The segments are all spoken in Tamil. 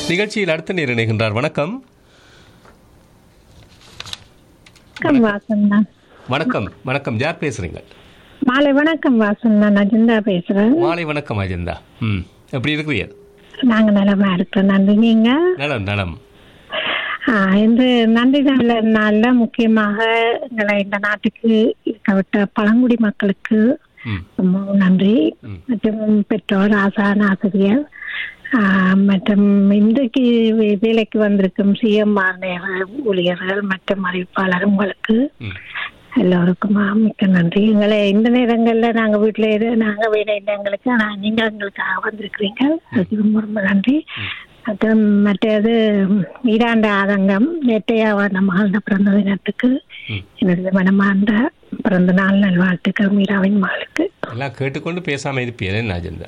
நிகழ்ச்சியில் அடுத்த நேர் இணைகின்றார் வணக்கம் வணக்கம் வாசன்னா வணக்கம் வணக்கம் யார் பேசுறீங்க மாலை வணக்கம் வாசன்னா நான் ஜிந்தா பேசுறேன் மாலை வணக்கம் அஜந்தா ம் எப்படி இருக்கிறீங்க நாங்க நலமா இருக்கிறோம் நன்றி நீங்க நலம் நலம் ஆ, இன்று நன்றி நாள் நாள்ல முக்கியமாக எங்களை இந்த நாட்டுக்கு இருக்க விட்ட பழங்குடி மக்களுக்கு ம் ரொம்ப நன்றி ம். மற்றும் பெற்றோர் ஆசான் ஆசிரியர் ஆ, மற்றும் இன்றைக்கு வே- வேலைக்கு வந்திருக்கும் சிஎம்ஆர் ஊழியர்கள் மற்றும் அறிவிப்பாளர் உங்களுக்கு ம் எல்லோருக்கும் மிக்க நன்றி எங்களை இந்த நேரங்கள்ல நாங்க வீட்டுல இரு நாங்க வேலை இல்லை எங்களுக்கு ஆனா நீங்க எங்களுக்காக வந்திருக்கிறீங்க அதுக்கு ரொம்ப ரொம்ப நன்றி மற்றும் மற்றது ஈராண்ட ஆதங்கம் நேற்றையா நம்ம மகள பிறந்த தினத்துக்கு ம். எனது மனமார்ந்த பிறந்த நாள் நல்வாழ்த்துக்கள் மீராவின் மகளுக்கு எல்லாம் கேட்டுக்கொண்டு பேசாம இருப்பீங்க என்ன அஜந்தா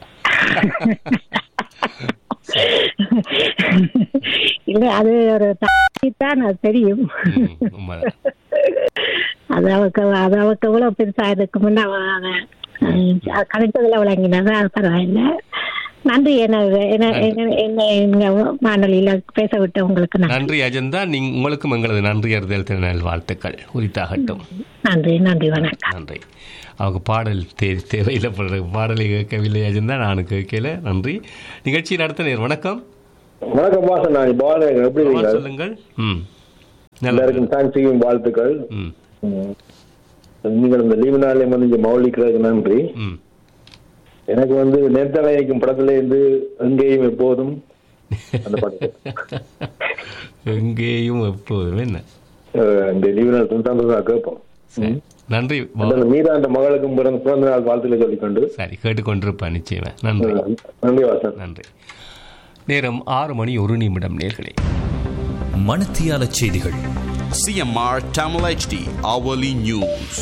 இல்ல அது ஒரு தான் அது தெரியும் ம், உண்மைதான் அது அவக்கு அது அவக்கு எவ்வளவு பெருசா இருக்கு முன்ன அவ அதை கணித்ததுல விளங்கினது அது பரவாயில்ல நன்றி என்ன என்ன என்ன- என்ன எங்க வானொலியில பேச விட்டு உங்களுக்கு நன்றி நன்றி அஜந்தா நீங்க உங்களுக்கும் எங்களது நன்றி அறிதல் திருநாள் வாழ்த்துக்கள் உரித்தாகட்டும் நன்றி நன்றி வணக்கம் நன்றி அவங்க பாடல் தே தேவையில்லை போடுற பாடலை கேட்கவில்லை அஜந்தா நானும் கேட்கல நன்றி நிகழ்ச்சி நடத்த நேர் வணக்கம் வணக்கம் வாசன் நான் பாலன் எப்படி ஆமா, இருக்கீங்க சொல்லுங்கள் ம் நல்லா எல்லாருக்கும் தேங்க்ஸியும் வாழ்த்துக்கள் ம் ம். நீங்கள் இந்த லீவு நாள்ல வந்து இங்க மௌலிக்கிறதுக்கு நன்றி ம் எனக்கு வந்து நேர்த்தலைக்கும் படத்துல இருந்து எங்கேயும் எப்போதும் அந்த பாட்டு எங்கேயும் எப்போதும் என்ன அஹ், இந்த லீவு நாள் தொண்ணூத்தாம் கேட்போம் சரி நன்றி வா- அந்த மீதா அந்த மகளுக்கும் பிறந்த பிறந்த நாள் வாழ்த்துக்களை சொல்லிக்கொண்டு சரி கேட்டுக்கொண்டிருப்பா நிச்சயமா நன்றி அஹ், நன்றி வாசன் நன்றி நேரம் ஆறு மணி ஒரு நிமிடம் நேர்களே மணத்தியால செய்திகள் CMR Tamil HD Hourly News.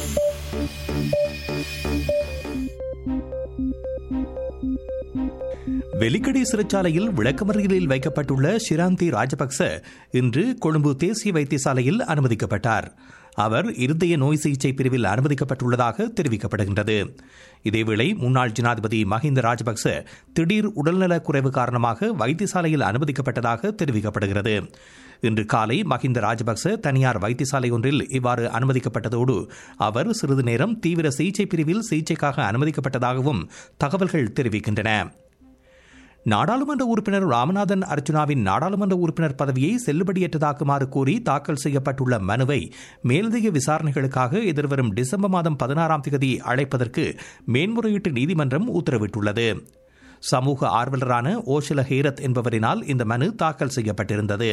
Welikada சிறைச்சாலையில் விளக்கமறியலில் வைக்கப்பட்டுள்ள ஷிராந்தி ராஜபக்ச இன்று கொழும்பு தேசிய வைத்தியசாலையில் அனுமதிக்கப்பட்டார் அவர் இருதய நோய் சிகிச்சை பிரிவில் அனுமதிக்கப்பட்டுள்ளதாக தெரிவிக்கப்படுகின்றது இதேவேளை முன்னாள் ஜனாதிபதி மஹிந்த ராஜபக்ச திடீர் உடல்நலக் குறைவு காரணமாக வைத்தியசாலையில் அனுமதிக்கப்பட்டதாக தெரிவிக்கப்படுகிறது இன்று காலை மஹிந்த ராஜபக்ச தனியார் வைத்தியசாலை ஒன்றில் இவ்வாறு அனுமதிக்கப்பட்டதோடு அவர் சிறிது நேரம் தீவிர சிகிச்சை பிரிவில் சிகிச்சைக்காக அனுமதிக்கப்பட்டதாகவும் தகவல்கள் தெரிவிக்கின்றன நாடாளுமன்ற உறுப்பினர் ராமநாதன் அர்ஜுனாவின் நாடாளுமன்ற உறுப்பினர் பதவியை செல்லுபடியற்றதாக்குமாறு கோரி தாக்கல் செய்யப்பட்டுள்ள மனுவை மேலதிக விசாரணைகளுக்காக எதிர்வரும் டிசம்பர் மாதம் பதினாறாம் தேதி அழைப்பதற்கு மேன்முறையீட்டு நீதிமன்றம் உத்தரவிட்டுள்ளது சமூக ஆர்வலரான ஓஷல ஹேரத் என்பவரினால் இந்த மனு தாக்கல் செய்யப்பட்டிருந்தது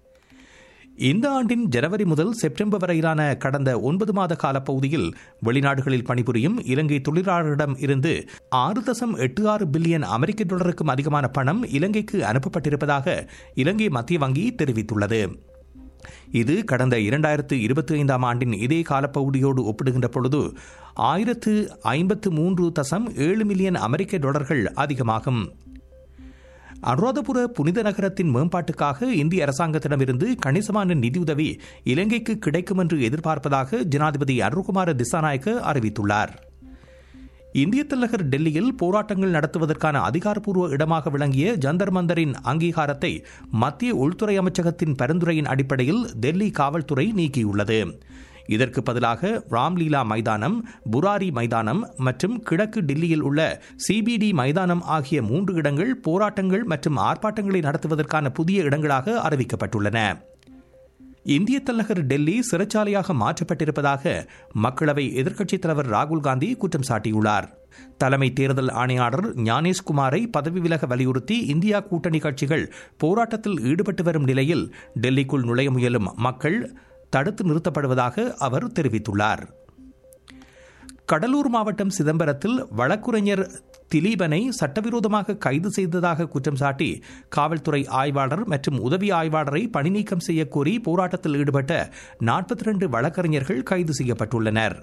இந்த ஆண்டின் ஜனவரி முதல் செப்டம்பர் வரையிலான கடந்த ஒன்பது மாத காலப்பகுதியில் வெளிநாடுகளில் பணிபுரியும் இலங்கை தொழிலாளர்களிடம் இருந்து ஆறு தசம் எட்டு ஆறு பில்லியன் அமெரிக்க டாலருக்கும் அதிகமான பணம் இலங்கைக்கு அனுப்பப்பட்டிருப்பதாக இலங்கை மத்திய வங்கி தெரிவித்துள்ளது இது கடந்த இரண்டாயிரத்து இருபத்தி ஐந்தாம் ஆண்டின் இதே காலப்பகுதியோடு ஒப்பிடுகின்ற பொழுது ஆயிரத்து ஐம்பத்து மூன்று தசம் ஏழு மில்லியன் அமெரிக்க டாலர்கள் அதிகமாகும் அனுராதபுர புனித நகரத்தின் மேம்பாட்டுக்காக இந்திய அரசாங்கத்திடமிருந்து கணிசமான நிதியுதவி இலங்கைக்கு கிடைக்கும் என்று எதிர்பார்ப்பதாக ஜனாதிபதி அருண்குமார திசாநாயக்க அறிவித்துள்ளார் இந்திய தலைநகர் டெல்லியில் போராட்டங்கள் நடத்துவதற்கான அதிகாரப்பூர்வ இடமாக விளங்கிய ஜந்தர் மந்தரின் அங்கீகாரத்தை மத்திய உள்துறை அமைச்சகத்தின் பரிந்துரையின் அடிப்படையில் டெல்லி காவல்துறை நீக்கியுள்ளது இதற்கு பதிலாக ராம்லீலா மைதானம் புராரி மைதானம் மற்றும் கிழக்கு டில்லியில் உள்ள சிபிடி மைதானம் ஆகிய மூன்று இடங்கள் போராட்டங்கள் மற்றும் ஆர்ப்பாட்டங்களை நடத்துவதற்கான புதிய இடங்களாக அறிவிக்கப்பட்டுள்ளன இந்திய தலைநகர் டெல்லி சிறைச்சாலையாக மாற்றப்பட்டிருப்பதாக மக்களவை எதிர்க்கட்சித் தலைவர் ராகுல் காந்தி குற்றம் சாட்டியுள்ளார் தலைமை தேர்தல் ஆணையாளர் ஞானேஷ்குமாரை பதவி விலக வலியுறுத்தி இந்தியா கூட்டணி கட்சிகள் போராட்டத்தில் ஈடுபட்டு வரும் நிலையில் டெல்லிக்குள் நுழைய முயலும் மக்கள் தடுத்து நிறுத்தப்படுவதாக அவர் தெரிவித்துள்ளார் கடலூர் மாவட்டம் சிதம்பரத்தில் வழக்குரைஞர் திலீபனை சட்டவிரோதமாக கைது செய்ததாக குற்றம் சாட்டி காவல்துறை ஆய்வாளர் மற்றும் உதவி ஆய்வாளரை பணிநீக்கம் செய்யக்கோரி போராட்டத்தில் ஈடுபட்ட நாற்பத்தி ரெண்டு வழக்கறிஞர்கள் கைது செய்யப்பட்டுள்ளனர்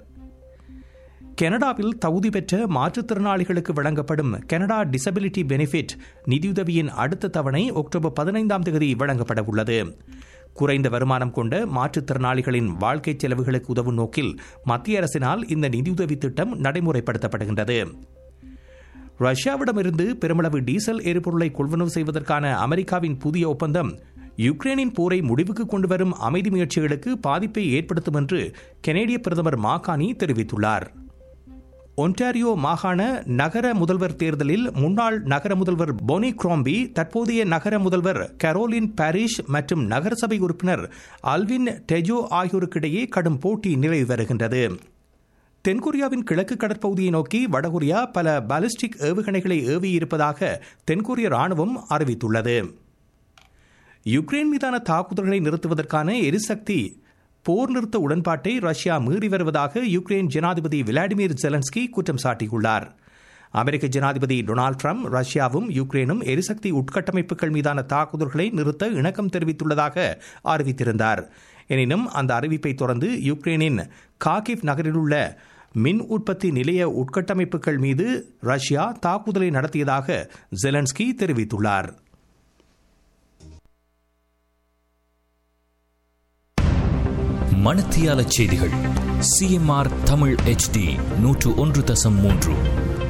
கனடாவில் தகுதி பெற்ற மாற்றுத்திறனாளிகளுக்கு வழங்கப்படும் கனடா டிசபிலிட்டி பெனிஃபிட் நிதியுதவியின் அடுத்த தவணை அக்டோபர் பதினைந்தாம் தேதி வழங்கப்பட உள்ளது குறைந்த வருமானம் கொண்ட மாற்றுத்திறனாளிகளின் வாழ்க்கை செலவுகளுக்கு உதவும் நோக்கில் மத்திய அரசினால் இந்த நிதியுதவி திட்டம் நடைமுறைப்படுத்தப்படுகின்றது ரஷ்யாவிடமிருந்து பெருமளவு டீசல் எரிபொருளை கொள்வனவு செய்வதற்கான அமெரிக்காவின் புதிய ஒப்பந்தம் யுக்ரைனின் போரை முடிவுக்கு கொண்டுவரும் அமைதி முயற்சிகளுக்கு பாதிப்பை ஏற்படுத்தும் என்று கெனேடிய பிரதமர் மாகானி தெரிவித்துள்ளார் ஒன்டாரியோ மாகாண நகர முதல்வர் தேர்தலில் முன்னாள் நகர முதல்வர் போனி குரோம்பி தற்போதைய நகர முதல்வர் கரோலின் பாரிஷ் மற்றும் நகரசபை உறுப்பினர் அல்வின் டெஜோ ஆகியோருக்கிடையே கடும் போட்டி நிலவி வருகின்றது தென்கொரியாவின் கிழக்கு கடற்பகுதியை நோக்கி வடகொரியா பல பாலிஸ்டிக் ஏவுகணைகளை ஏவியிருப்பதாக தென்கொரிய ராணுவம் அறிவித்துள்ளது யுக்ரைன் மீதான தாக்குதல்களை நிறுத்துவதற்கான எரிசக்தி போர் நிறுத்த உடன்பாட்டை ரஷ்யா மீறி வருவதாக யுக்ரைன் ஜனாதிபதி விளாடிமிர் ஜெலன்ஸ்கி குற்றம் சாட்டியுள்ளார் அமெரிக்க ஜனாதிபதி டொனால்டு ட்ரம்ப் ரஷ்யாவும் யுக்ரைனும் எரிசக்தி உட்கட்டமைப்புகள் மீதான தாக்குதல்களை நிறுத்த இணக்கம் தெரிவித்துள்ளதாக அறிவித்திருந்தார் எனினும் அந்த அறிவிப்பை தொடர்ந்து யுக்ரைனின் காகிவ் நகரில் உள்ள மின் உற்பத்தி நிலைய உட்கட்டமைப்புகள் மீது ரஷ்யா தாக்குதலை நடத்தியதாக ஜெலன்ஸ்கி தெரிவித்துள்ளார் மணத்தியால செய்திகள் சிஎம்ஆர் தமிழ் HD நூற்று ஒன்று தசம் மூன்று